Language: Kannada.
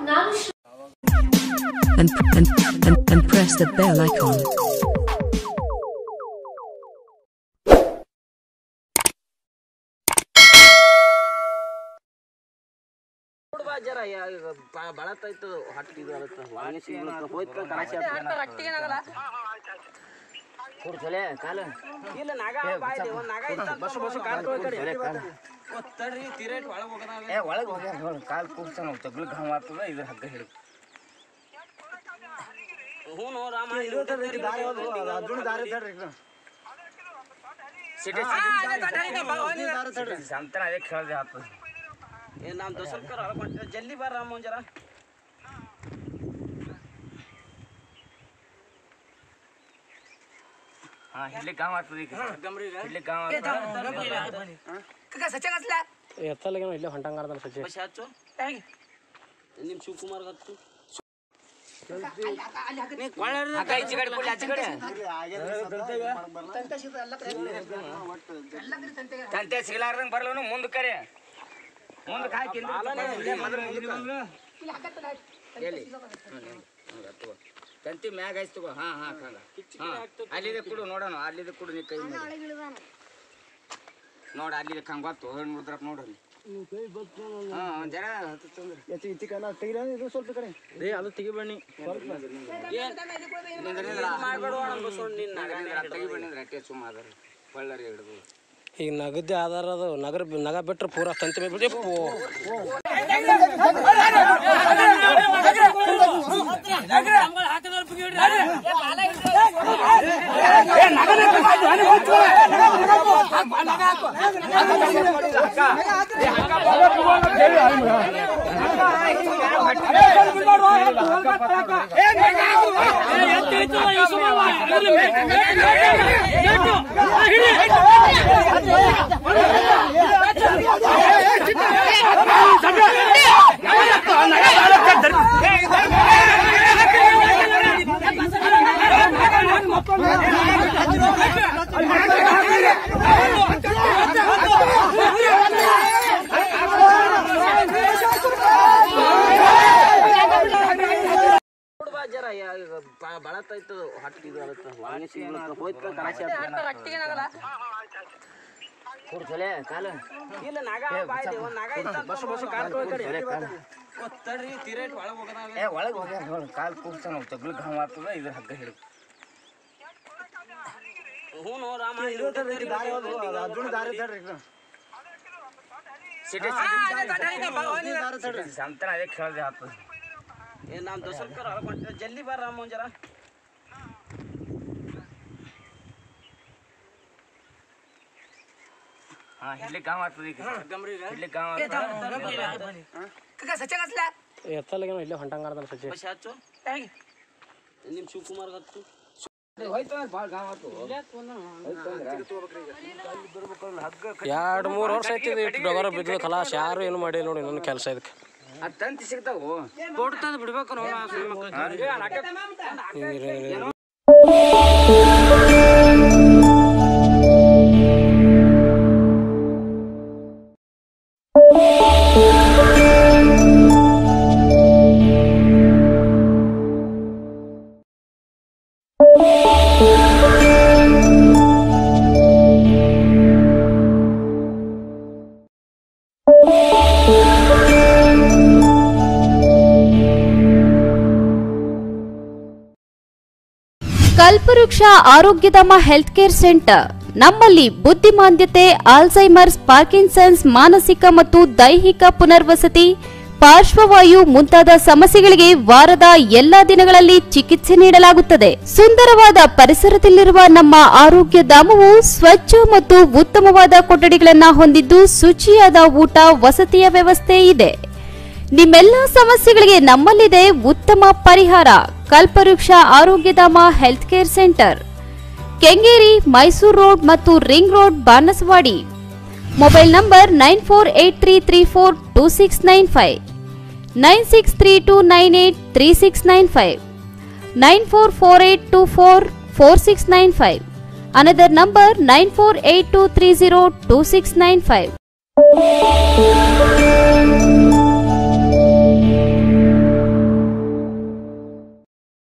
ನಾನು Shri- and, and, and, and press the bell icon. ನೋಡ್ಬಾ ಜರ ಯಾ- ಈಗ ಬ- ಬಳತೈತು ಹೊಟ್ಟೆ ಇದು ಆಗುತ್ತೆ ಒಳಗೆ ಸಿಗ್ಲತ್ತ ಹೋಯ್ತು ಕರಾಚಿ ಕೊಡ್ಸಲೆ ಕಾಲ ಇಲ್ಲ ನಾಗ ಬಾಯ್ದೆ ಒಂದ್ ನಾಗ ಇತ್ತ ಬಸ್ ಬಸ್ ಕಾಲ್ ತಡ್ರಿ ತಿರೇಟ್ ಒಳಗೆ ಹೋಗದಾಗ ಏ ಒಳಗೆ ಹೋಗ್ಯಾರ ನೋಡಿ ಕಾಲು ಕೂರ್ತಾನ ತಗ್ಲು ಘಾಮ ಆಗ್ತದ ಇದ್ರ ಹಗ್ಗ ಹಿಡಿದು ಹ್ಞೂ ನೋ ರಾಮ ಸಿಟಿ ಸಂತನ ಅದೇ ಕೇಳ್ದೆ ಆಗ್ತದ ಏ ನಮ್ಮ ದೋಸರ್ಕರ್ ಒಳಗೆ ಹೊಂಟಿರ ಜಲ್ದಿ ಬರ ರಾಮ ಒಂದ್ ಜರ ಹಾ ಇಲ್ಲಿ ಘಾಮ ಆಗ್ತದ ಈಗ ಇಲ್ಲಿ ಘಾಮ ಬಸ್ ಹಚ್ಚು ನಿಮ್ ಶಿವಕುಮಾರ್ ಹತ್ತು ಅಕ್ಕ ಈಚೆ ಕಡೆ ಕೊಡ್ಲಿ ಆಚೆ ಕಡೆ ತಂತೆ ಸಿಗಲಾರ್ದಂಗ ಬರ್ಲವನು ಮುಂದ್ ಕರೆ ಮುಂದಕ್ಕೆ ಹಾಕಿ ತಂತಿ ಮ್ಯಾಗ ಹಚ್ಚಿ ತಗೋ ಹಾ ಹಾ ಹಂಗ ಹಾ ಅಲ್ಲಿದೆ ಕೊಡು ನೋಡೋಣ ಅಲ್ಲಿದೆ ಕೊಡು ನೀ ಕೈ ನೋಡ ಅಲ್ಲಿದೆ ಹಂಗ ಗೊತ್ತು ಹೆಣ್ಣು ಮುದ್ರಪ್ಪ ನೋಡ್ರಿ ಹಾ ಒಂದ್ ಜರ ಹತ್ತು ತಂದ್ರಿ ಅದು ತೆಗಿಬಣ್ಣಿ ತೆಗಿಬಣ್ಣಿದ್ರೆ ಅಟ್ಟೆ ಸುಮ್ಮ ಅದಾರ ಬಳ್ಳಾರಿ ಹಿಡಿದು ಈಗ ನಗದಿ ಆಧಾರ ಅದು ನಗರ ನಗ ಬಿಟ್ರೆ ಪೂರಾ ತಂತಿ ಮೇಲೆ ಬಿಡಿ ನೋಡ್ಬಾ ಜರ ಯಾ- ಈಗ ಬ- ಬಳತೈತು ಹೊಟ್ಟೆ ಇದು ಆಗುತ್ತೆ ಒಳಗೆ ಸಿಗ್ಲತ್ತ ಹೋಯ್ತು ಕರಾಚಿ ಕೊಡ್ಸಲೆ ಕಾಲ ಇಲ್ಲ ನಾಗ ಬಾಯ್ದೆ ಒಂದ್ ನಾಗ ಇತ್ತ ಬಸ್ ಬಸ್ ಕಾಲ್ ತಡ್ರಿ ತಿರೇಟ್ ಒಳಗೆ ಹೋಗದಾಗ ಏ ಒಳಗೆ ಹೋಗ್ಯಾರ ನೋಡಿ ಕಾಲು ಕೂರ್ತಾನ ತಗ್ಲು ಘಾಮ ಆಗ್ತದ ಇದ್ರ ಹಗ್ಗ ಹಿಡಿದು ಹ್ಞೂ ನೋ ರಾಮ ಸಿಟಿ ಸಂತನ ಅದೇ ಕೇಳ್ದೆ ಆಗ್ತದ ಏ ನಮ್ಮ ದೋಸರ್ಕರ್ ಒಳಗೆ ಹೊಂಟಿರ ಜಲ್ದಿ ಬರ ರಾಮ ಒಂದ್ ಜರ ಹಾ ಇಲ್ಲಿ ಘಾಮ ಆಗ್ತದ ಈಗ ಇಲ್ಲಿ ಘಾಮ ಎತ್ತಲಾಗೇನೋ ಇಲ್ಲೇ ಹೊಂಟಂಗಾರ್ದಲ್ಲ ಸಜ್ಜೆ ಬಸ್ ಹಚ್ಚು ನಿಮ್ ಶಿವಕುಮಾರ್ ಹತ್ತು ಎರಡು ಮೂರು ವರ್ಷ ಐತಿ ಇದು ಇಟ್ಟು ಡೊಗರ ಬಿದ್ದು ಕಲಾಶ ಯಾರು ಏನು ಮಾಡಿ ನೋಡಿ ನನ್ನ ಕೆಲಸ ಇದಕ್ಕೆ ಆ ತಂತಿ ಸಿಗ್ತಾವು ಕೊಡ್ತದ ಬಿಡ್ಬೇಕು ನೋಡ ಕಲ್ಪವೃಕ್ಷ ಆರೋಗ್ಯಧಾಮ ಹೆಲ್ತ್ ಕೇರ್ ಸೆಂಟರ್ ನಮ್ಮಲ್ಲಿ ಬುದ್ಧಿಮಾಂದ್ಯತೆ ಆಲ್ಝೈಮರ್ಸ್ ಪಾರ್ಕಿನ್ಸನ್ಸ್ ಮಾನಸಿಕ ಮತ್ತು ದೈಹಿಕ ಪುನರ್ವಸತಿ ಪಾರ್ಶ್ವವಾಯು ಮುಂತಾದ ಸಮಸ್ಯೆಗಳಿಗೆ ವಾರದ ಎಲ್ಲಾ ದಿನಗಳಲ್ಲಿ ಚಿಕಿತ್ಸೆ ನೀಡಲಾಗುತ್ತದೆ ಸುಂದರವಾದ ಪರಿಸರದಲ್ಲಿರುವ ನಮ್ಮ ಆರೋಗ್ಯ ಧಾಮವು ಸ್ವಚ್ಛ ಮತ್ತು ಉತ್ತಮವಾದ ಕೊಠಡಿಗಳನ್ನು ಹೊಂದಿದ್ದು ಶುಚಿಯಾದ ಊಟ ವಸತಿಯ ವ್ಯವಸ್ಥೆ ಇದೆ ನಿಮ್ಮೆಲ್ಲ ಸಮಸ್ಯೆಗಳಿಗೆ ನಮ್ಮಲ್ಲಿದೆ ಉತ್ತಮ ಪರಿಹಾರ Kalpavriksha Arogyadhama health care centre Kengeri Mysuru road ಮತ್ತು ring road Banasavadi mobile number nine four eight three three four two six nine five nine six three two nine eight three six nine five nine four four eight two four four six nine five another number nine four eight two three zero two six nine five